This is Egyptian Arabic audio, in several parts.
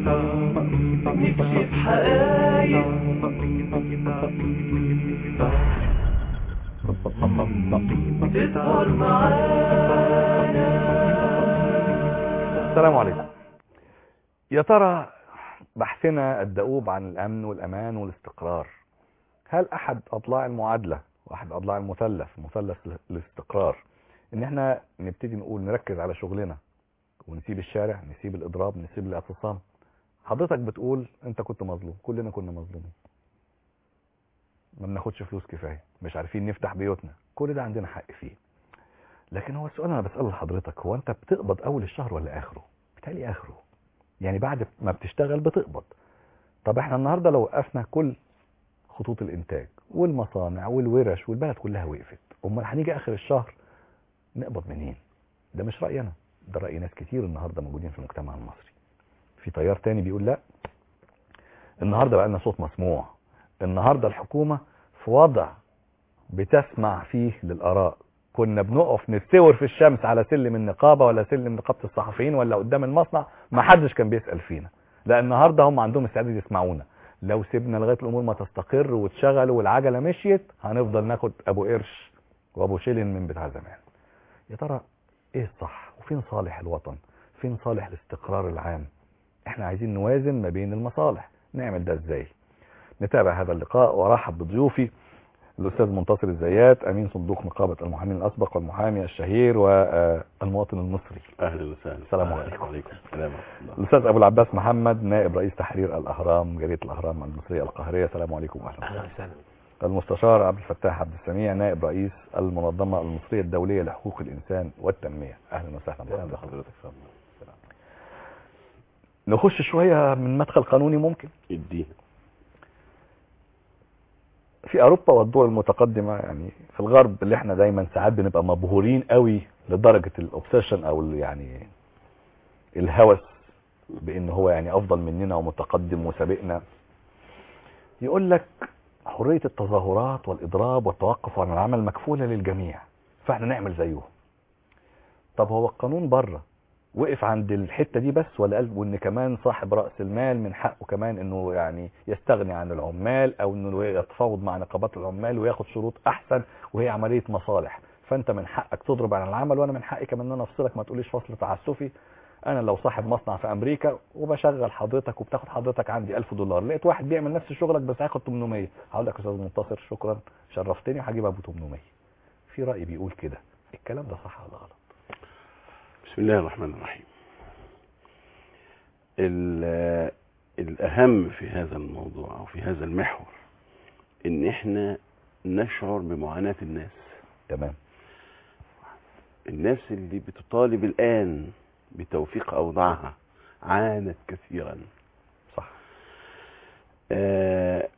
نكشف حقايق تسهر معانا السلام عليكم يا ترى بحثنا الدؤوب عن الأمن والأمان والاستقرار هل أحد أضلاع المعادلة وأحد أضلاع المثلث مثلث الاستقرار إن احنا نبتدي نقول نركز على شغلنا ونسيب الشارع نسيب الإضراب نسيب الاعتصام حضرتك بتقول أنت كنت مظلوم كلنا كنا مظلومين ما بناخدش فلوس كفاية مش عارفين نفتح بيوتنا كل ده عندنا حق فيه لكن هو السؤال انا بسأله لحضرتك هو انت بتقبض اول الشهر ولا اخره بتالي اخره يعني بعد ما بتشتغل بتقبض طب احنا النهاردة لو وقفنا كل خطوط الانتاج والمصانع والورش والبلد كلها وقفت امال هنيجي اخر الشهر نقبض منين ده مش رأيي انا ده رأي ناس كتير النهاردة موجودين في المجتمع المصري في تيار تاني بيقول لا النهاردة بقى لنا صوت مسموع النهاردة الحكومة في وضع بتسمع فيه للآراء كنا بنقف نتسور في الشمس على سلم النقابة ولا سلم نقابة الصحفيين ولا قدام المصنع ما حدش كان بيسأل فينا لا النهاردة هم عندهم استعداد يسمعونا لو سيبنا لغاية الأمور ما تستقر وتشغل والعجلة مشيت هنفضل ناخد أبو قرش وأبو شيلن من بتاع زمان يا ترى إيه الصح وفين صالح الوطن فين صالح الاستقرار العام احنا عايزين نوازن ما بين المصالح نعمل ده ازاي نتابع هذا اللقاء وارحب بضيوفي الاستاذ منتصر الزيات امين صندوق نقابه المحامين الاسبق والمحامي الشهير والمواطن المصري اهلا وسهلا السلام أهلاً عليكم. وعليكم السلام ورحمه الله الاستاذ ابو العباس محمد نائب رئيس تحرير الاهرام جريده الاهرام المصريه القاهريه السلام عليكم واهلا اهلا وسهلا وسهلا المستشار عبد الفتاح عبد السميع نائب رئيس المنظمه المصريه الدوليه لحقوق الانسان والتنميه اهلا وسهلا اهلا بحضرتك بحضرتك فضل نخش شويه من مدخل قانوني ممكن اديها في اوروبا والدول المتقدمه يعني في الغرب اللي احنا دايما ساعات بنبقى مبهورين قوي لدرجه الاوبسيشن او ال- يعني الهوس بان هو يعني افضل مننا ومتقدم وسابقنا يقول لك حريه التظاهرات والاضراب والتوقف عن العمل مكفوله للجميع فاحنا نعمل زيهم طب هو القانون بره وقف عند الحته دي بس ولا قال وان كمان صاحب راس المال من حقه كمان انه يعني يستغني عن العمال او انه يتفاوض مع نقابات العمال وياخد شروط احسن وهي عمليه مصالح فانت من حقك تضرب عن العمل وانا من حقي كمان ان انا افصلك ما تقوليش فصل تعسفي انا لو صاحب مصنع في امريكا وبشغل حضرتك وبتاخد حضرتك عندي 1000 دولار لقيت واحد بيعمل نفس شغلك بس هياخد 800 هقول لك يا استاذ منتصر شكرا شرفتني وهجيب ابو 800 في راي بيقول كده الكلام ده صح ولا غلط بسم الله الرحمن الرحيم ال- الاهم في هذا الموضوع او في هذا المحور ان احنا نشعر بمعاناة الناس تمام الناس اللي بتطالب الان بتوفيق اوضاعها عانت كثيرا صح آه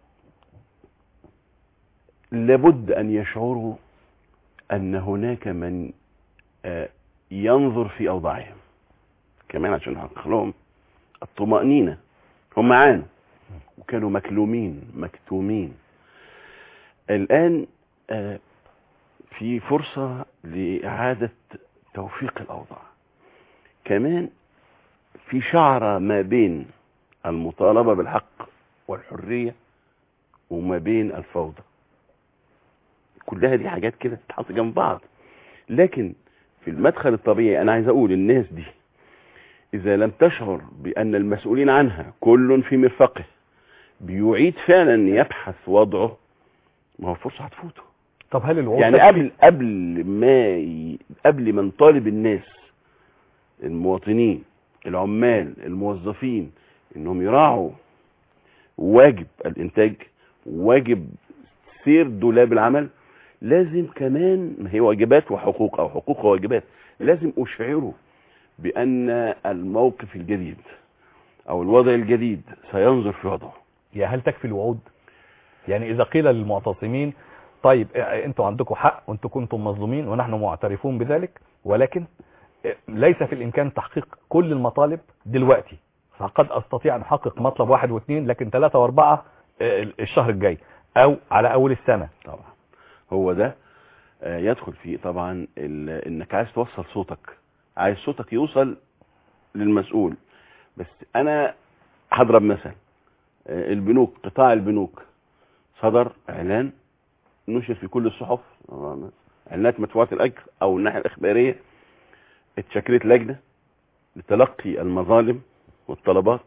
لابد ان يشعروا ان هناك من آه ينظر في اوضاعهم كمان عشان نحقق لهم الطمأنينة هم عانوا وكانوا مكلومين مكتومين الآن آه في فرصة لإعادة توفيق الأوضاع كمان في شعرة ما بين المطالبة بالحق والحرية وما بين الفوضى كلها دي حاجات كده تتحط جنب بعض لكن في المدخل الطبيعي انا عايز اقول الناس دي اذا لم تشعر بان المسؤولين عنها كل في مرفقه بيعيد فعلا يبحث وضعه ما هو الفرصه هتفوته طب هل الوعود يعني تكفي؟ قبل قبل ما ي... قبل ما نطالب الناس المواطنين العمال الموظفين انهم يراعوا واجب الانتاج واجب سير دولاب العمل لازم كمان ما هي واجبات وحقوق او حقوق وواجبات لازم اشعره بان الموقف الجديد او الوضع الجديد سينظر في وضعه يا هل تكفي الوعود يعني اذا قيل للمعتصمين طيب اه، انتوا عندكم حق وانتوا كنتم مظلومين ونحن معترفون بذلك ولكن اه، ليس في الامكان تحقيق كل المطالب دلوقتي فقد استطيع ان احقق مطلب واحد واثنين لكن ثلاثة واربعة اه، الشهر الجاي او على اول السنة طبعا هو ده آه، يدخل فيه طبعا ال- انك عايز توصل صوتك عايز صوتك يوصل للمسؤول بس انا هضرب مثل آه، البنوك قطاع البنوك صدر اعلان نشر في كل الصحف اعلانات مدفوعه الاجر او الناحيه الاخباريه اتشكلت لجنه لتلقي المظالم والطلبات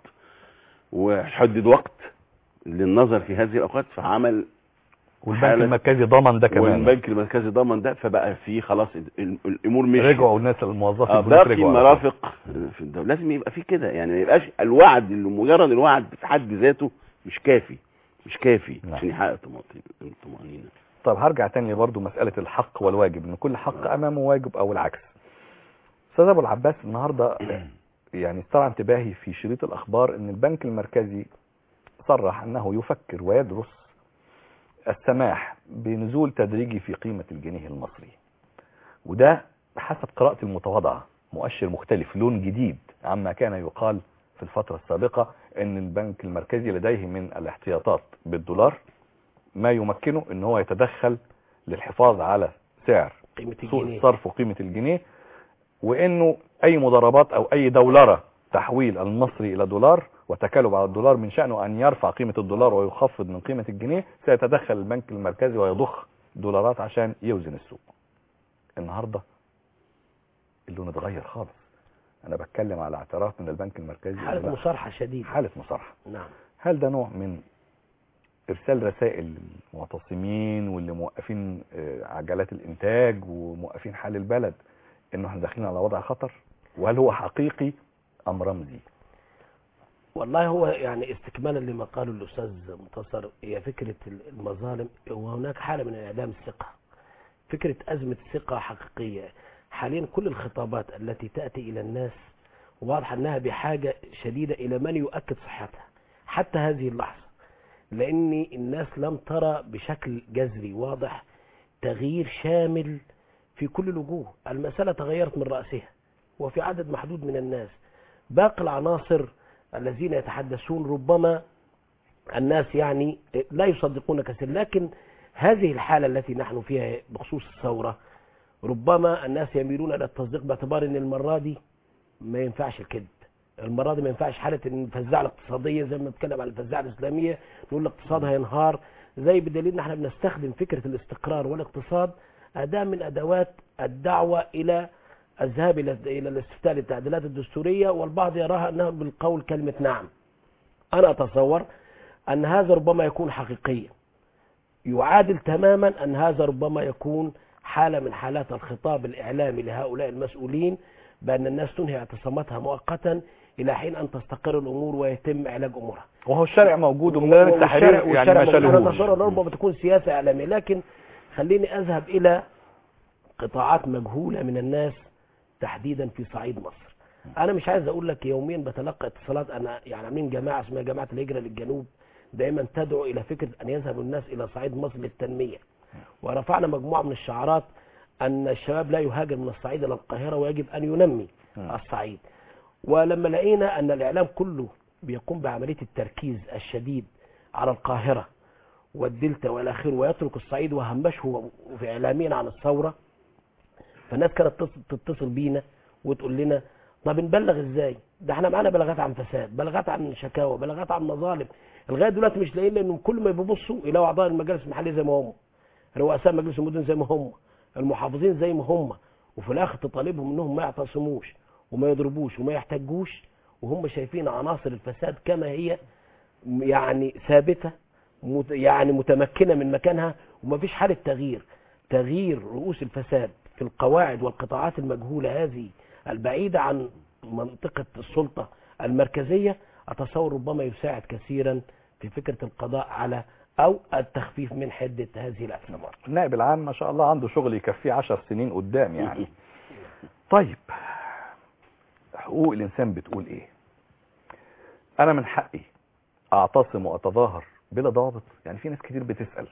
وحدد وقت للنظر في هذه الاوقات فعمل والبنك حالة- المركزي ضمن ده كمان والبنك المركزي ضمن ده فبقى في خلاص ال- ال- الامور مش رجعوا الناس الموظفين آه، البنوك باقي رجعوا على طول. مرافق في الدولة لازم يبقى في كده يعني ما يبقاش الوعد اللي مجرد الوعد في حد ذاته مش كافي مش كافي نعم. عشان يحقق طمأنينة- الطمأنينة طب هرجع تاني برضو مسألة الحق والواجب ان كل حق امامه واجب او العكس استاذ ابو العباس النهاردة يعني استرعى انتباهي في شريط الاخبار ان البنك المركزي صرح انه يفكر ويدرس السماح بنزول تدريجي في قيمة الجنيه المصري وده بحسب قراءة المتواضعة مؤشر مختلف لون جديد عما كان يقال في الفترة السابقة ان البنك المركزي لديه من الاحتياطات بالدولار ما يمكنه ان هو يتدخل للحفاظ على سعر قيمة سوق الجنيه الصرف وقيمة الجنيه وانه اي مضاربات او اي دولرة تحويل المصري الى دولار وتكالب على الدولار من شأنه ان يرفع قيمة الدولار ويخفض من قيمة الجنيه سيتدخل البنك المركزي ويضخ دولارات عشان يوزن السوق النهاردة اللون اتغير خالص انا بتكلم على اعتراف من البنك المركزي حالة إن ده مصارحة شديدة حالة مصارحة نعم هل ده نوع من ارسال رسائل للمعتصمين واللي موقفين آه، عجلات الانتاج وموقفين حال البلد انه احنا داخلين على وضع خطر وهل هو حقيقي ام رمزي والله هو يعني استكمالا لما قاله الأستاذ منتصر هي فكرة المظالم وهناك حالة من انعدام الثقة فكرة أزمة ثقة حقيقية حاليا كل الخطابات التي تأتي إلى الناس واضح أنها بحاجة شديدة إلى من يؤكد صحتها حتى هذه اللحظة لأن الناس لم ترى بشكل جذري واضح تغيير شامل في كل الوجوه المسألة تغيرت من رأسها وفي عدد محدود من الناس باقي العناصر الذين يتحدثون ربما الناس يعني لا يصدقون كثير لكن هذه الحالة التي نحن فيها بخصوص الثورة ربما الناس يميلون إلى التصديق باعتبار أن المرة دي ما ينفعش الكذب المرة دي ما ينفعش حالة الفزاعة الاقتصادية زي ما بنتكلم عن الفزاعة الإسلامية نقول الاقتصاد هينهار زي بدليل ان احنا بنستخدم فكرة الاستقرار والاقتصاد أداة من أدوات الدعوة إلى الذهاب إلى إلى الاستفتاء للتعديلات الدستورية والبعض يراها أنها بالقول كلمة نعم أنا أتصور أن هذا ربما يكون حقيقيا يعادل تماما أن هذا ربما يكون حالة من حالات الخطاب الإعلامي لهؤلاء المسؤولين بأن الناس تنهي اعتصاماتها مؤقتا إلى حين أن تستقر الأمور ويتم علاج أمورها وهو الشارع موجود ومن ذلك التحرير يعني ما والشارع موجود. أنا شالهوش أتصور أن ربما تكون سياسة إعلامية لكن خليني أذهب إلى قطاعات مجهولة من الناس تحديدا في صعيد مصر أنا مش عايز أقول لك يوميا بتلقى اتصالات أنا يعني عاملين جماعة اسمها جماعة الهجرة للجنوب دائما تدعو إلى فكرة أن يذهب الناس إلى صعيد مصر للتنمية ورفعنا مجموعة من الشعارات أن الشباب لا يهاجر من الصعيد إلى القاهرة ويجب أن ينمي مم. الصعيد ولما لقينا أن الإعلام كله بيقوم بعملية التركيز الشديد على القاهرة والدلتا والى اخره ويترك الصعيد وهمشه في اعلاميا عن الثوره فالناس كانت تتصل, تتصل بينا وتقول لنا طب نبلغ ازاي ده احنا معانا بلاغات عن فساد بلاغات عن شكاوى بلاغات عن مظالم لغايه دلوقتي مش لاقيين لانهم كل ما بيبصوا يلاقوا اعضاء المجالس المحليه زي ما هم رؤساء مجلس المدن زي ما هم المحافظين زي ما هم وفي الاخر تطالبهم انهم ما يعتصموش وما يضربوش وما يحتجوش وهم شايفين عناصر الفساد كما هي يعني ثابته مت- يعني متمكنة من مكانها ومفيش حالة تغيير تغيير رؤوس الفساد في القواعد والقطاعات المجهولة هذه البعيدة عن منطقة السلطة المركزية أتصور ربما يساعد كثيرا في فكرة القضاء على أو التخفيف من حدة هذه الأزمات النائب العام ما شاء الله عنده شغل يكفيه عشر سنين قدام يعني طيب حقوق الإنسان بتقول إيه أنا من حقي أعتصم وأتظاهر بلا ضابط يعني في ناس كتير بتسأل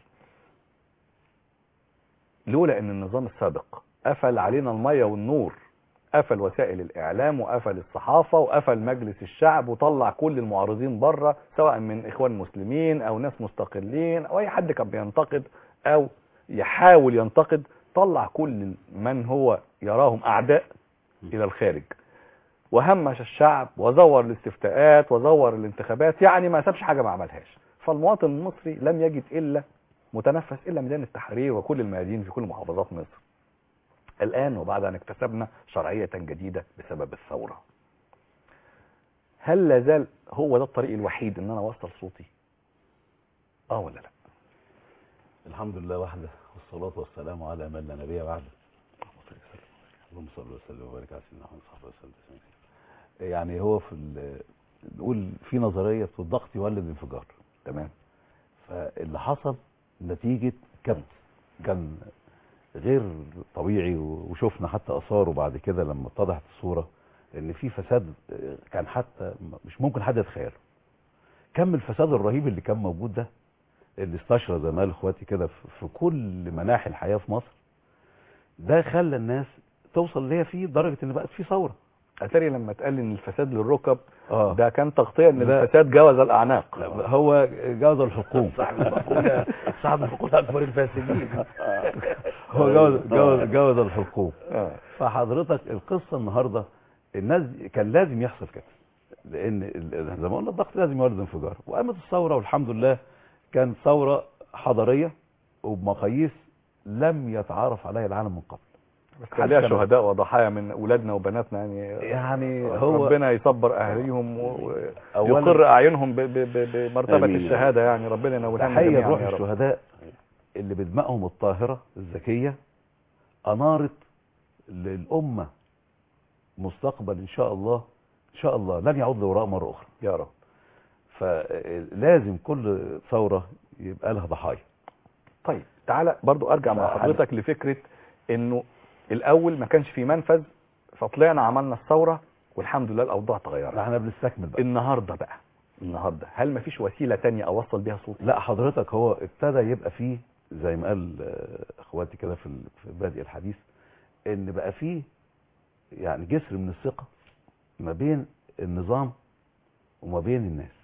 لولا أن النظام السابق قفل علينا المية والنور قفل وسائل الإعلام وقفل الصحافة وقفل مجلس الشعب وطلع كل المعارضين بره سواء من إخوان مسلمين أو ناس مستقلين أو أي حد كان بينتقد أو يحاول ينتقد طلع كل من هو يراهم أعداء إلى الخارج وهمش الشعب وزور الاستفتاءات وزور الانتخابات يعني ما سابش حاجة ما عملهاش فالمواطن المصري لم يجد إلا متنفس إلا ميدان التحرير وكل الميادين في كل محافظات مصر الآن وبعد أن اكتسبنا شرعية جديدة بسبب الثورة هل لا زال هو ده الطريق الوحيد ان انا اوصل صوتي اه ولا لا الحمد لله وحده والصلاة والسلام على من لا نبي بعده اللهم صل وسلم وبارك على سيدنا محمد صلى الله عليه وسلم يعني هو في ال- نقول في نظرية في الضغط يولد انفجار تمام فاللي حصل نتيجة كبت كان غير طبيعي و- وشفنا حتى اثاره بعد كده لما اتضحت الصورة ان في فساد آه، كان حتى م- مش ممكن حد يتخيله كم الفساد الرهيب اللي كان موجود ده اللي استشرى زي ما قال اخواتي كده في في كل مناحي الحياة في مصر ده خلى الناس توصل اللي هي فيه لدرجة ان بقت في ثورة اتاري لما اتقال ان الفساد للركب اه ده كان تغطية ان لا. الفساد جاوز الاعناق هو جاوز الحكوم صاحب المقولة صاحب المقولة أكبر الفاسدين هو جاوز جاوز جاوز الحكوم آه. فحضرتك القصه النهارده الناس دي- كان لازم يحصل كده لان ال- زي ما قلنا الضغط لازم يولد انفجار وقامت الثوره والحمد لله كانت ثوره حضاريه وبمقاييس لم يتعارف عليها العالم من قبل بس عليها شهداء وضحايا من اولادنا وبناتنا يعني يعني هو ربنا يصبر اهاليهم أولاً- ويقر اعينهم ب- ب- ب- بمرتبة آمين. الشهادة يعني ربنا ينولها لنا تحيه جميعاً لروح يا رب. الشهداء اللي بدمائهم الطاهره الزكيه انارت للامه مستقبل ان شاء الله ان شاء الله لن يعود لوراء مره اخرى يا رب فلازم كل ثوره يبقى لها ضحايا طيب تعالى برضو ارجع مع لا، حضرتك لفكرة انه الاول ما كانش في منفذ فطلعنا عملنا الثورة والحمد لله الاوضاع تغيرت احنا بنستكمل بقى النهاردة بقى النهاردة هل ما فيش وسيلة تانية اوصل بيها صوتي لا حضرتك هو ابتدى يبقى فيه زي ما قال آه، اخواتي كده في ال- في بادئ الحديث ان بقى فيه يعني جسر من الثقه ما بين النظام وما بين الناس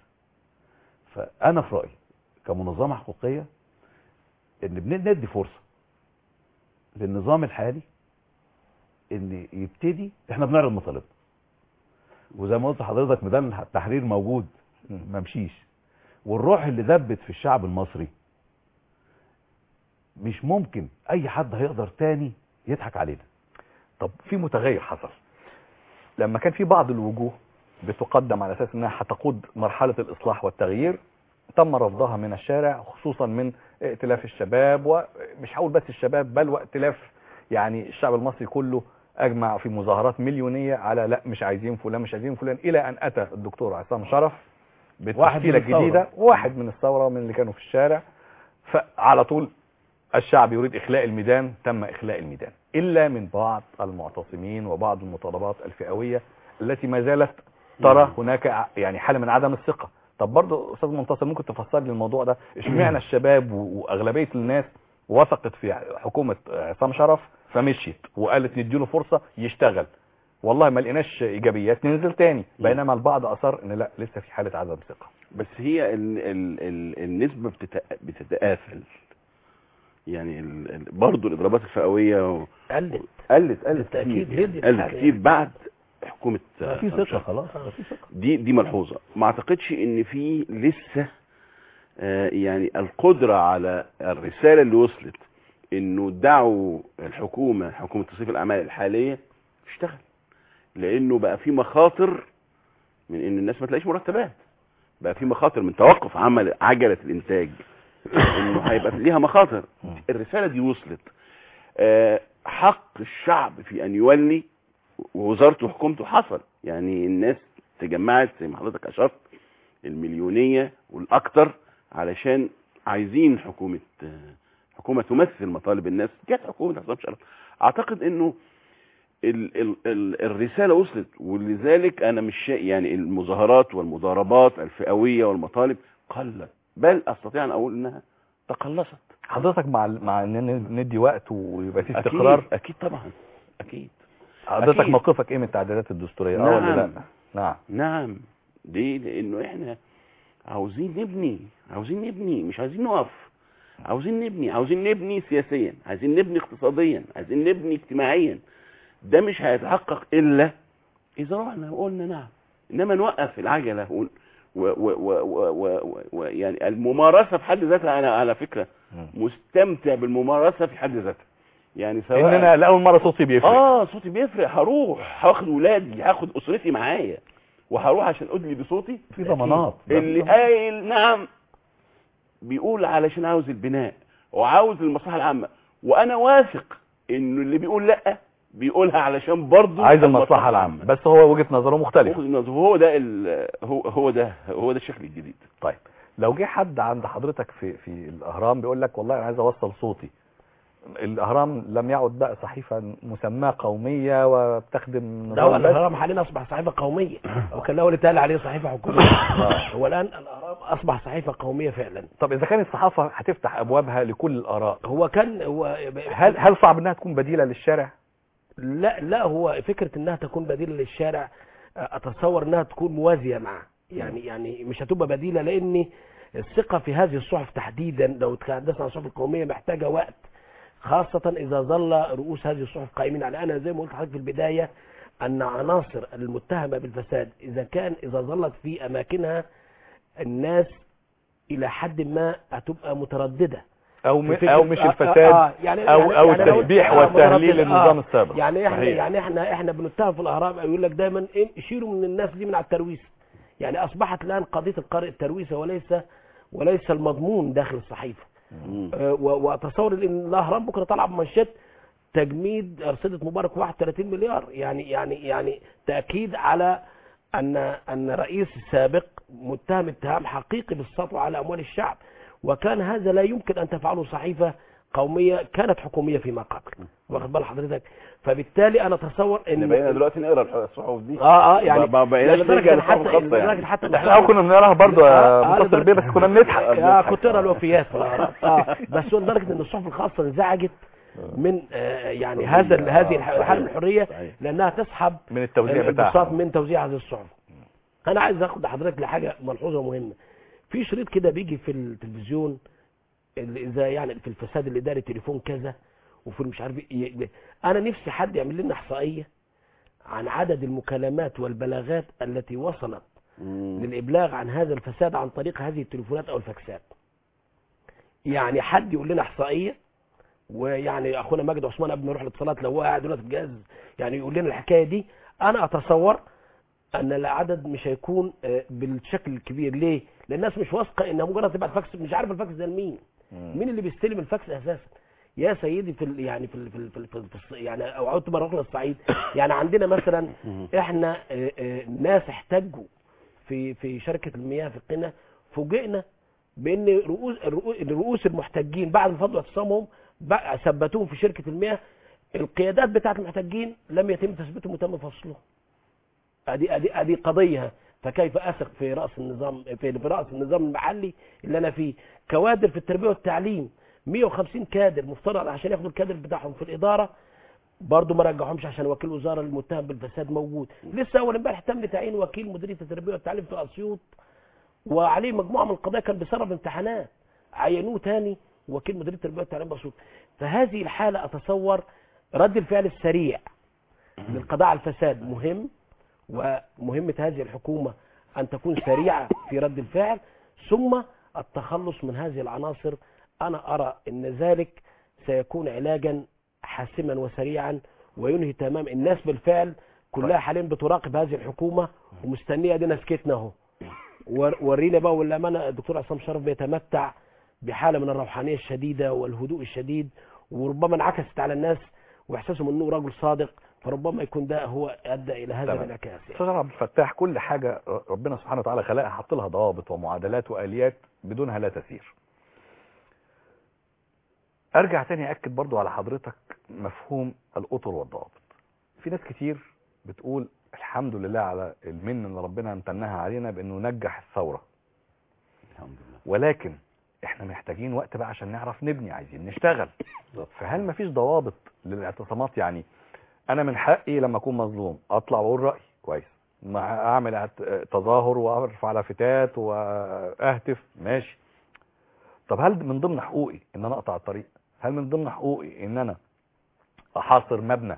فانا في رايي كمنظمه حقوقيه ان بندي فرصه للنظام الحالي ان يبتدي احنا بنعرض مطالبنا وزي ما قلت لحضرتك ميدان التحرير موجود ما مشيش والروح اللي دبت في الشعب المصري مش ممكن اي حد هيقدر تاني يضحك علينا طب في متغير حصل لما كان في بعض الوجوه بتقدم على اساس انها هتقود مرحلة الاصلاح والتغيير تم رفضها من الشارع خصوصا من ائتلاف الشباب ومش هقول بس الشباب بل وائتلاف يعني الشعب المصري كله اجمع في مظاهرات مليونية على لا مش عايزين فلان مش عايزين فلان الى ان اتى الدكتور عصام شرف واحد من بالتشكيلة الثورة. الجديدة واحد من الثورة من اللي كانوا في الشارع فعلى طول الشعب يريد إخلاء الميدان تم إخلاء الميدان إلا من بعض المعتصمين وبعض المطالبات الفئوية التي ما زالت ترى هناك ع- يعني حالة من عدم الثقة طب برضه أستاذ منتصر ممكن تفسر لي الموضوع ده اشمعنى الشباب و- وأغلبية الناس وثقت في حكومة عصام شرف فمشيت وقالت نديله فرصة يشتغل والله ما لقيناش إيجابيات ننزل تاني بينما البعض أصر إن لا لسه في حالة عدم ثقة بس هي ال ال ال النسبة بتت- بتتقافل يعني ال ال برضه الاضرابات الفئويه و- قلت قلت قلت بالتأكيد كتير هديت قلت حاجة كتير يعني. بعد حكومه في عصام ثقه شرف. خلاص في ثقه دي دي ملحوظه ما اعتقدش ان في لسه آه، يعني القدره على الرساله اللي وصلت انه دعوا الحكومه حكومه تصريف الاعمال الحاليه تشتغل لانه بقى في مخاطر من ان الناس ما تلاقيش مرتبات بقى في مخاطر من توقف عمل عجله الانتاج انه هيبقى ليها مخاطر الرساله دي وصلت آه، حق الشعب في ان يولي ووزارته وحكومته حصل يعني الناس تجمعت زي ما حضرتك اشرت المليونيه والاكثر علشان عايزين حكومه آه، حكومه تمثل مطالب الناس جت حكومه عصام شرف اعتقد انه ال ال ال الرساله وصلت ولذلك انا مش شا... يعني المظاهرات والمضاربات الفئويه والمطالب قلت بل استطيع ان اقول انها تقلصت حضرتك مع مع ان ندي وقت ويبقى في أكيد استقرار اكيد طبعا اكيد حضرتك أكيد. موقفك ايه من التعديلات الدستوريه اه ولا لا نعم. نعم نعم ليه لانه احنا عاوزين نبني عاوزين نبني مش عايزين نقف عاوزين نبني عاوزين نبني سياسيا عايزين نبني اقتصاديا عايزين نبني اجتماعيا ده مش هيتحقق الا اذا رحنا وقلنا نعم انما نوقف العجله ون- و و و و و و و يعني الممارسه في حد ذاتها انا على فكره مم. مستمتع بالممارسه في حد ذاتها يعني سواء ان انا لاول مره صوتي بيفرق اه صوتي بيفرق هروح هاخد ولادي هاخد اسرتي معايا وهروح عشان ادلي بصوتي في ضمانات اللي قايل نعم بيقول علشان عاوز البناء وعاوز المصلحه العامه وانا واثق انه اللي بيقول لا بيقولها علشان برضه عايز المصلحه العامه بس هو وجهه نظره مختلفه هو ده ال- هو هو ده هو ده الشكل الجديد طيب لو جه حد عند حضرتك في في الاهرام بيقول لك والله انا عايز اوصل صوتي الاهرام لم يعد بقى صحيفه مسماه قوميه وبتخدم ده هو نظام بس. الاهرام حاليا اصبح صحيفه قوميه وكان الاول اتقال عليه صحيفه حكوميه هو الان الاهرام اصبح صحيفه قوميه فعلا طب اذا كانت الصحافه هتفتح ابوابها لكل الاراء هو كان هو هل هل صعب انها تكون بديله للشارع لا لا هو فكره انها تكون بديله للشارع اتصور انها تكون موازيه معه يعني يعني مش هتبقى بديله لان الثقه في هذه الصحف تحديدا لو تحدثنا عن الصحف القوميه محتاجه وقت خاصه اذا ظل رؤوس هذه الصحف قائمين على انا زي ما قلت لحضرتك في البدايه ان عناصر المتهمه بالفساد اذا كان اذا ظلت في اماكنها الناس الى حد ما هتبقى متردده او م... في فكرة- او مش آه، آه، الفساد آه، يعني او يعني او يعني لو- التسبيح آه، والتهليل متردد، للنظام آه. السابق يعني احنا صحيح. يعني احنا احنا بنتهم في الاهرام يقول لك دايما إيه، شيلوا من الناس دي من على الترويس يعني اصبحت الان قضيه القارئ الترويسه وليس وليس المضمون داخل الصحيفه مم. آه، و- واتصور ان الاهرام بكره طالعه بمنشط تجميد ارصده مبارك 31 مليار يعني يعني يعني تاكيد على ان ان رئيس السابق متهم اتهام حقيقي بالسطوه على اموال الشعب وكان هذا لا يمكن ان تفعله صحيفه قوميه كانت حكوميه فيما قبل واخد بال حضرتك فبالتالي انا اتصور احنا ان بقينا دلوقتي نقرا الصحف دي اه اه يعني ب- ب- بقينا لدرجة نرجع إن للصحف حتى الخاصة لدرجة يعني. حتى احنا اه كنا بنقراها برضه آه، يا آه، متصل بيه بس كنا بنضحك يا كنت تقرا الوفيات في الأهرام. اه بس هو لدرجه ان الصحف الخاصه انزعجت من آه يعني هذا الحرية. هذه آه، الح- الحاله صحيح. من الحريه صحيح. لانها تسحب من التوزيع البساط بتاعها من توزيع هذه الصحف انا عايز اخد حضرتك لحاجه ملحوظه مهمه في شريط كده بيجي في التلفزيون اللي اذا يعني في الفساد الاداري تليفون كذا وفي مش عارف إيه. انا نفسي حد يعمل لنا احصائيه عن عدد المكالمات والبلاغات التي وصلت مم. للإبلاغ عن هذا الفساد عن طريق هذه التليفونات أو الفاكسات يعني حد يقول لنا إحصائية ويعني أخونا ماجد عثمان قبل ما يروح الاتصالات لو هو قاعد دلوقتي في الجهاز يعني يقول لنا الحكاية دي أنا أتصور أن العدد مش هيكون آه، بالشكل الكبير ليه؟ لأن الناس مش واثقة إنها مجرد تبعت فاكس مش عارف الفاكس ده لمين مين اللي بيستلم الفاكس اساسا يا سيدي في ال يعني في ال في, ال في, ال في, ال في الص- يعني او عدت مره اخرى الصعيد يعني عندنا مثلا احنا آه، آه، ناس احتجوا في في شركه المياه في قنا فوجئنا بان رؤوس الرؤو- الرؤوس المحتجين بعد ما فضلوا اعتصامهم بقى ثبتوهم في شركه المياه القيادات بتاعت المحتجين لم يتم تثبيتهم وتم فصلهم ادي ادي ادي قضيه فكيف اثق في راس النظام في في راس النظام المحلي اللي انا فيه كوادر في التربيه والتعليم 150 كادر مفترض عشان ياخدوا الكادر بتاعهم في الاداره برضه ما رجعهمش عشان وكيل وزاره المتهم بالفساد موجود لسه اول امبارح تم تعيين وكيل مديريه التربيه والتعليم في اسيوط وعليه مجموعه من القضايا كان بيسرب امتحانات عينوه تاني وكيل مديريه التربيه والتعليم باسيوط فهذه الحاله اتصور رد الفعل السريع للقضاء على الفساد مهم ومهمة هذه الحكومة أن تكون سريعة في رد الفعل ثم التخلص من هذه العناصر أنا أرى أن ذلك سيكون علاجا حاسما وسريعا وينهي تمام الناس بالفعل كلها حاليا بتراقب هذه الحكومة ومستنية دينا سكتنا اهو ور- ورينا بقى والأمانة الدكتور عصام شرف بيتمتع بحالة من الروحانية الشديدة والهدوء الشديد وربما انعكست على الناس واحساسهم انه رجل صادق فربما يكون ده هو ادى الى هذا تمام. الانعكاس يعني. استاذ عبد الفتاح كل حاجه ربنا سبحانه وتعالى خلقها حط لها ضوابط ومعادلات واليات بدونها لا تسير ارجع تاني اكد برضو على حضرتك مفهوم الاطر والضوابط في ناس كتير بتقول الحمد لله على المن اللي ربنا امتنها علينا بانه نجح الثوره الحمد لله ولكن احنا محتاجين وقت بقى عشان نعرف نبني عايزين نشتغل فهل مفيش ضوابط للاعتصامات يعني انا من حقي لما اكون مظلوم اطلع واقول رايي كويس مع اعمل اعت- تظاهر وارفع لافتات واهتف ماشي طب هل من ضمن حقوقي ان انا اقطع الطريق هل من ضمن حقوقي ان انا احاصر مبنى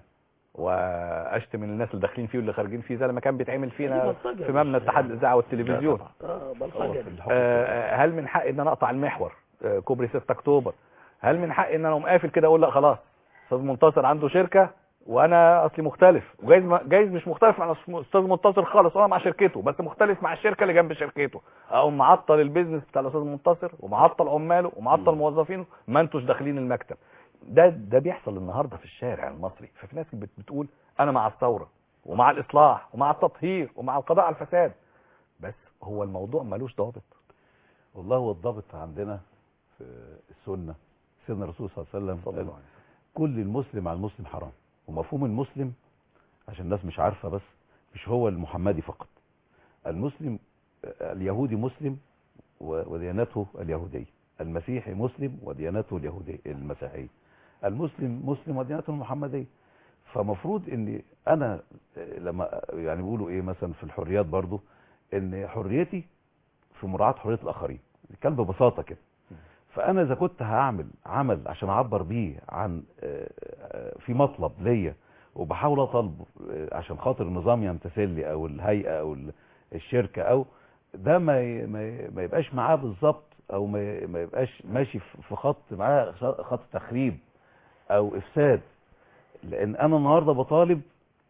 واشتم الناس اللي داخلين فيه واللي خارجين فيه زي لما كان بيتعمل دي فينا بلطجة في مبنى مش- اتحاد الاذاعه والتلفزيون اه هو بلطجه في دي. الحكم آه، هل من حقي ان انا اقطع المحور آه، كوبري 6 اكتوبر هل من حقي ان انا اقوم قافل كده اقول لا خلاص استاذ منتصر عنده شركه وانا اصلي مختلف وجايز ما- جايز مش مختلف مع استاذ منتصر خالص وانا مع شركته بس مختلف مع الشركه اللي جنب شركته اقوم معطل البيزنس بتاع الاستاذ منتصر ومعطل عماله ومعطل موظفينه ما انتوش داخلين المكتب ده ده بيحصل النهارده في الشارع المصري ففي ناس بت- بتقول انا مع الثوره ومع الاصلاح ومع التطهير ومع القضاء على الفساد بس هو الموضوع ملوش ضابط والله هو الضابط عندنا في السنة سيدنا الرسول صلى الله عليه وسلم صلى قال الله عليه وسلم. كل المسلم على المسلم حرام ومفهوم المسلم عشان الناس مش عارفة بس مش هو المحمدي فقط المسلم اليهودي مسلم و- وديانته اليهودية المسيحي مسلم وديانته اليهودية المسيحية المسلم مسلم وديانته المحمدية فمفروض ان انا لما يعني بيقولوا ايه مثلا في الحريات برضو ان حريتي في مراعاة حرية الاخرين كان ببساطة كده فانا اذا كنت هعمل عمل عشان اعبر بيه عن آه، آه، في مطلب ليا وبحاول اطالبه آه، عشان خاطر النظام يمتثل لي او الهيئه او ال- الشركه او ده ما ي- ما ي- ما يبقاش معاه بالظبط او ما ي- ما يبقاش ماشي في في خط معاه خط تخريب او افساد لان انا النهارده بطالب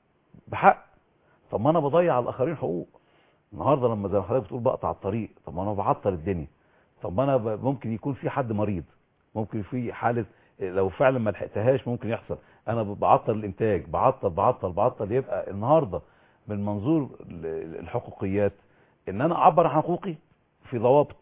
بحق طب ما انا بضيع على الاخرين حقوق النهارده لما زي ما حضرتك بتقول بقطع الطريق طب ما انا بعطل الدنيا طب ما انا ب- ممكن يكون في حد مريض ممكن في حاله لو فعلا ما لحقتهاش ممكن يحصل انا ب- بعطل الانتاج بعطل بعطل بعطل يبقى النهارده من منظور ال- الحقوقيات ان انا اعبر عن حقوقي في ضوابط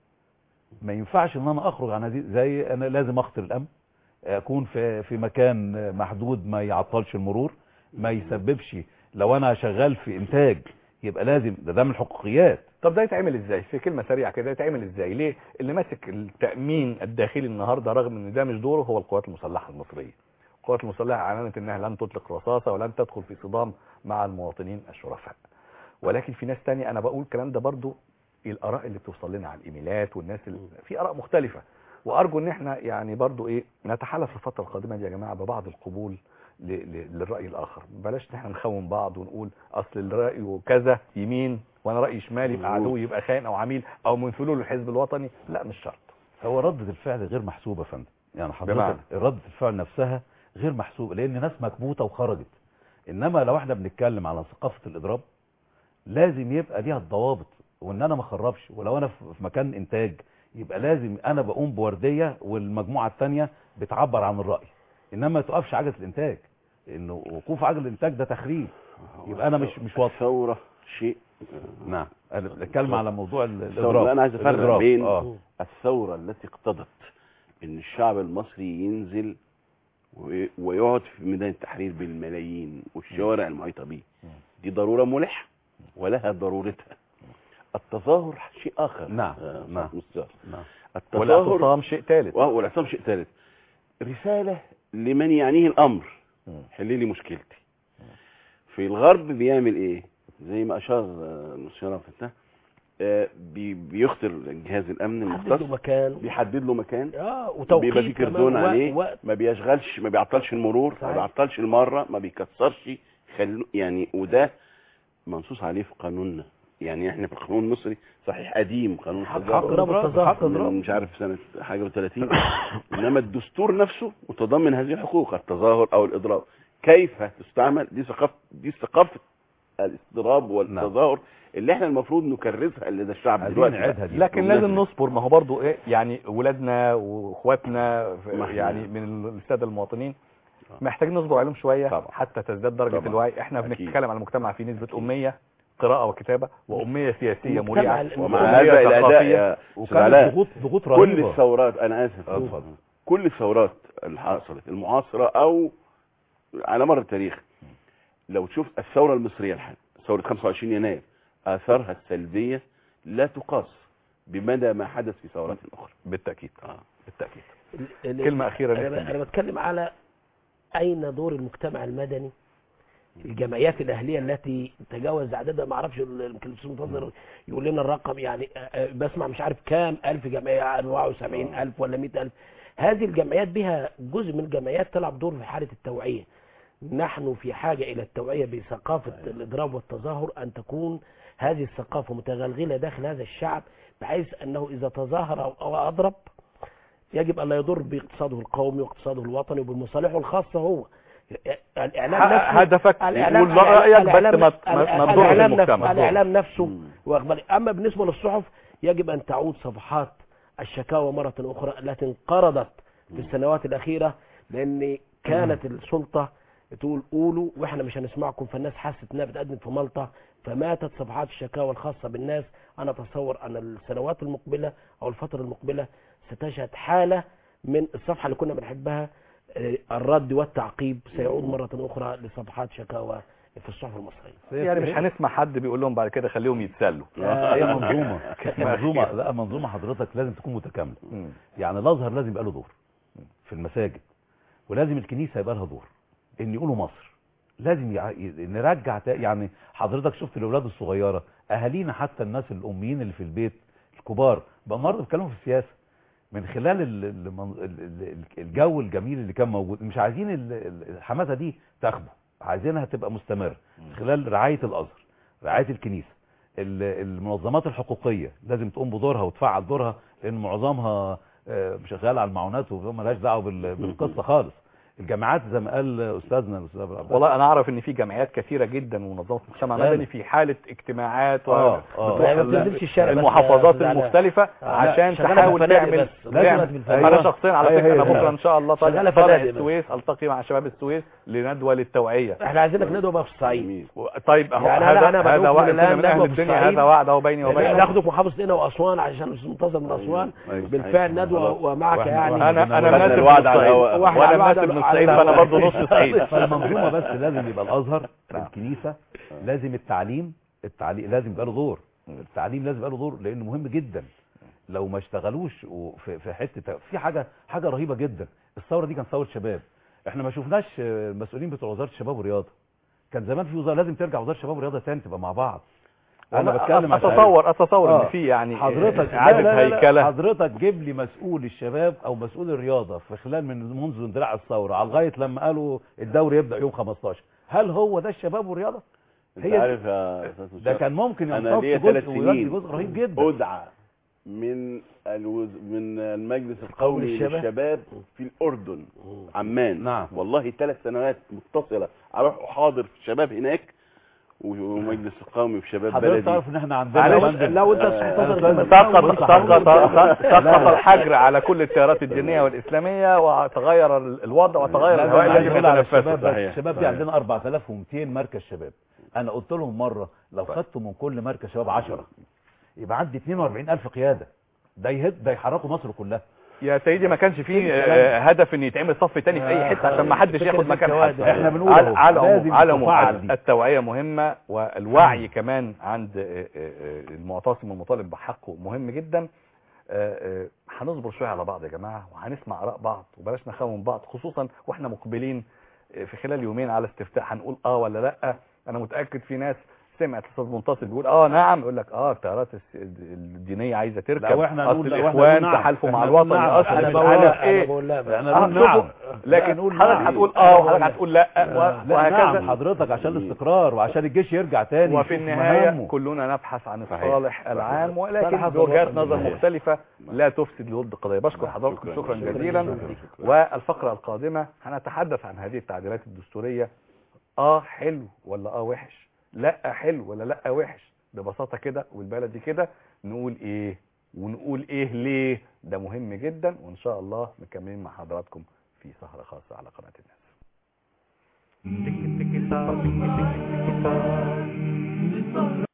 ما ينفعش ان انا اخرج عن هذه زي انا لازم اخطر الامن اكون في في مكان محدود ما يعطلش المرور ما يسببش لو انا شغال في انتاج يبقى لازم ده ده من الحقوقيات طب ده يتعمل ازاي في كلمه سريعه كده يتعمل ازاي ليه اللي ماسك التامين الداخلي النهارده رغم ان ده مش دوره هو القوات المسلحه المصريه القوات المسلحه اعلنت انها لن تطلق رصاصه ولن تدخل في صدام مع المواطنين الشرفاء ولكن في ناس تانية انا بقول الكلام ده برضو الاراء اللي بتوصل لنا على الايميلات والناس اللي في اراء مختلفه وارجو ان احنا يعني برضو ايه نتحالف في الفتره القادمه دي يا جماعه ببعض القبول ل- ل- للراي الاخر بلاش ان احنا نخون بعض ونقول اصل الراي كذا يمين وانا رايي شمال يبقى مظبوط. عدو يبقى خاين او عميل او من فلول الحزب الوطني لا مش شرط هو ردة الفعل غير محسوبة يا فندم يعني بمعنى؟ حضرتك ردة الفعل نفسها غير محسوبة لان ناس مكبوتة وخرجت انما لو احنا بنتكلم على ثقافة الاضراب لازم يبقى ليها الضوابط وان انا ما اخربش ولو انا في في مكان انتاج يبقى لازم انا بقوم بوردية والمجموعة الثانية بتعبر عن الرأي انما ما تقفش عجلة الانتاج انه وقوف عجلة الانتاج ده تخريب يبقى انا مش مش واضح الثورة شيء نعم انا بتكلم على موضوع ال- الثورة الاضراب انا عايز افرق الإضراب. بين اه الثورة التي اقتضت ان الشعب المصري ينزل و- ويقعد في ميدان التحرير بالملايين والشوارع المحيطة به دي ضرورة ملحة ولها ضرورتها التظاهر شيء اخر نعم، آه، نعم. مستر. نعم التظاهر والاعتصام شيء ثالث و- والاعتصام شيء ثالث رسالة لمن يعنيه الامر مم. حل لي مشكلتي في الغرب بيعمل ايه زي ما اشار آه، المستشار عبد الفتاح آه، بي- بيختار جهاز الامن حدد له المختص مكان بيحدد له مكان اه وتوقيت بيبقى في كمان كرتون و- عليه وقت ما بيشغلش ما بيعطلش المرور ما صحيح. بيعطلش المره ما بيكسرش خل... يعني وده منصوص عليه في قانوننا يعني احنا في القانون المصري صحيح قديم قانون حق التظاهر اضراب التظاهر حق من اضراب مش عارف سنة حاجة و30 انما الدستور نفسه متضمن هذه الحقوق التظاهر او الاضراب كيف تستعمل دي ثقافة دي ثقافة الاضراب والتظاهر اللي احنا المفروض نكرسها لدى الشعب عايزين دلوقتي نعيدها دي لكن والناس لازم اللي- نصبر ما هو برضو ايه يعني ولادنا واخواتنا في- ما احنا- يعني من الساده المواطنين آه. محتاجين نصبر عليهم شويه طبعا. حتى تزداد درجه طبعا. الوعي احنا أكيد. بنتكلم على مجتمع فيه نسبه أكيد. اميه قراءه وكتابه واميه سياسيه المجتمع مريعه ال- ومع وأمية هذا الاداء ثقافية. يا أستاذ وكانت علاء، ضغوط ضغوط كل رهيبة الثورات انا اسف اتفضل. كل الثورات اللي حصلت المعاصرة او على مر التاريخ لو تشوف الثورة المصرية الحالية ثورة 25 يناير اثارها السلبية لا تقاس بمدى ما حدث في ثورات اخرى بالتاكيد آه. بالتاكيد ال- ال- كلمة أخيرة انا, نختم ب- أنا بتكلم على اين دور المجتمع المدني الجمعيات الاهليه التي تجاوز عددها ما اعرفش ال- يمكن الاستاذ منتظر يقول لنا الرقم يعني آه، آه، بسمع مش عارف كام الف جمعيه 74 الف ولا 100 الف هذه الجمعيات بها جزء من الجمعيات تلعب دور في حاله التوعيه نحن في حاجة إلى التوعية بثقافة الإضراب والتظاهر أن تكون هذه الثقافة متغلغلة داخل هذا الشعب بحيث أنه إذا تظاهر أو- أو أضرب يجب أن لا يضر باقتصاده القومي واقتصاده الوطني وبمصالحه الخاصة هو الإعلام ح- نفسه هدفك الإعلام تقول رأيك بس الإعلام- ما- ما- ما تضرش الإعلام المجتمع. نفسه الإعلام نفسه مم. واخد بالك؟ أما بالنسبة للصحف يجب أن تعود صفحات الشكاوى مرة أخرى التي انقرضت في السنوات الأخيرة لأن كانت السلطة تقول قولوا وإحنا مش هنسمعكم فالناس حست إنها بتقدم في ملطة فماتت صفحات الشكاوى الخاصة بالناس أنا أتصور أن السنوات المقبلة أو الفترة المقبلة ستشهد حالة من الصفحة اللي كنا بنحبها آه، الرد والتعقيب سيعود مرة أخرى لصفحات شكاوى في الصحف المصرية يعني مش هنسمع حد بيقول لهم بعد كده خليهم يتسلوا هي منظومه منظومه لا منظومه حضرتك لازم تكون متكامله مم. يعني الازهر لازم يبقى له دور في المساجد ولازم الكنيسه يبقى لها دور ان يقولوا مصر لازم يع... ي- نرجع تا... يعني حضرتك شفت الاولاد الصغيره اهالينا حتى الناس الاميين اللي في البيت الكبار بقى النهارده بيتكلموا في السياسه من خلال ال- ال- المن- ال- ال- الجو الجميل اللي كان موجود مش عايزين ال- ال- الحماسه دي تاخده عايزينها تبقى مستمره من خلال رعايه الازهر رعايه الكنيسه ال- المنظمات الحقوقيه لازم تقوم بدورها وتفعل دورها لان معظمها آه، شغاله على المعونات ومالهاش دعوه بال- بالقصه خالص الجامعات زي ما قال استاذنا الاستاذ عبد العباس والله انا اعرف ان في جامعات كثيره جدا ومنظمات مجتمع فعلا. مدني في حاله اجتماعات آه، آه. وبتروح ما ال- بتنزلش الشارع بس المحافظات يا أستاذ علاء. المختلفه آه، عشان شغالة تحاول في الفنادق تعمل بس. لازم تعمل- في الفنادق. انا شخصيا على هي- فكره هي انا دي. بكره ان شاء الله طالع شغالة طالع فنادق بس. السويس التقي مع شباب السويس لندوه للتوعيه احنا عايزينك ندوة بقى في الصعيد جميل و- طيب اهو يعني أنا- هذا أنا هذا بدعوكم وعد الآن كنا من اهل ندوة في الدنيا الصعيد. هذا وعد اهو بيني وبينك ناخده في محافظة قنا وأسوان عشان منتظر من أسوان أيوة. بالفعل أيوة. ندوة خلاص. ومعك وإحنا- يعني وإحنا- انا انا خدنا مناسب من الوعد على الصعيد الهواء. واحد وانا على الوعد مناسب من على الصعيد الهواء. فانا برضه نص صعيد فالمنظومه بس لازم يبقى الازهر نعم. الكنيسه لازم التعليم التعليم لازم يبقى له دور التعليم لازم يبقى له دور لانه مهم جدا لو ما اشتغلوش وفي- في حته في حاجه حاجه رهيبه جدا الثوره دي كانت ثوره شباب احنا ما شفناش آه، المسؤولين بتوع وزاره الشباب والرياضه كان زمان في وزاره لازم ترجع وزاره الشباب والرياضه تاني تبقى مع بعض انا بتكلم عشان اتصور اتصور آه. ان في يعني حضرتك اعاده لا لا لا هيكله حضرتك جيب لي مسؤول الشباب او مسؤول الرياضه في خلال من منذ اندلاع الثوره على لغايه لما قالوا الدوري يبدا يوم 15 هل هو ده الشباب والرياضه انت هي دي. عارف يا استاذ ده مشرف، كان ممكن انا ينصف ليا جزء ثلاث ويودي سنين جزء رهيب جدا ادعى من الوز... من المجلس القومي للشباب. للشباب في الاردن عمان نعم. والله ثلاث سنوات متصله اروح احاضر في الشباب هناك ومجلس القومي في شباب حضرتك بلدي تعرف ان احنا عندنا معلش، فندم- لو انت آه، تنتظر أستاذ- سقط بص سقط حضرتك- سقط لا. الحجر على كل التيارات الدينيه والاسلاميه وتغير ال- الوضع وتغير لا، الهواء لا، الذي عايز أقول على يتنفسه الشباب بس صحيح، الشباب دي صحيح. عندنا 4200 مركز شباب انا قلت لهم مره لو خدتوا من كل مركز شباب 10 يبقى عندي 42000 قياده ده يهد ده يحركوا مصر كلها يا سيدي ما كانش فيه آه، هدف ان يتعمل صف تاني في اي حته عشان ما حدش فكرة ياخد مكان حد الكوادر. احنا بنقول على أهو، على لازم العموم- على العموم تفعل دي. التوعيه مهمه والوعي كمان عند آه، آه، آه، المعتصم المطالب بحقه مهم جدا آه، آه، هنصبر شويه على بعض يا جماعه وهنسمع اراء بعض وبلاش نخون بعض خصوصا واحنا مقبلين آه، في خلال يومين على استفتاء هنقول اه ولا لا انا متاكد في ناس سمعت الاستاذ منتصر بيقول اه نعم يقول لك اه التيارات الس- الدينيه عايزه تركب لا، وإحنا اصل نقول لا، وإحنا الاخوان نقول نعم. تحالفوا مع إحنا نقول الوطن نعم. اصل انا مش بقول عارف لا انا ايه بقول لا بقى. احنا آه، نقول نعم شوفوا، لكن نقول حضرتك نعم. هتقول أنا اه بقول وحضرتك لا. هتقول لا و- لا وهكذا نعم حضرتك عشان الاستقرار وعشان الجيش يرجع تاني وفي يشوف النهاية مهامه. كلنا نبحث عن صحيح. الصالح العام ولكن صالح بوجهات الوطن. نظر صحيح. مختلفة لا تفسد لود القضية بشكر نعم، حضراتكم شكراً. شكرا شكراً. جزيلا شكراً. والفقرة القادمة هنتحدث عن هذه التعديلات الدستورية اه حلو ولا اه وحش لا حلو ولا لا وحش ببساطة كده والبلدي كده نقول ايه ونقول ايه ليه ده مهم جدا وان شاء الله مكملين مع حضراتكم في سهرة خاصة على قناة الناس Tiki tiki ta, tiki tiki ta.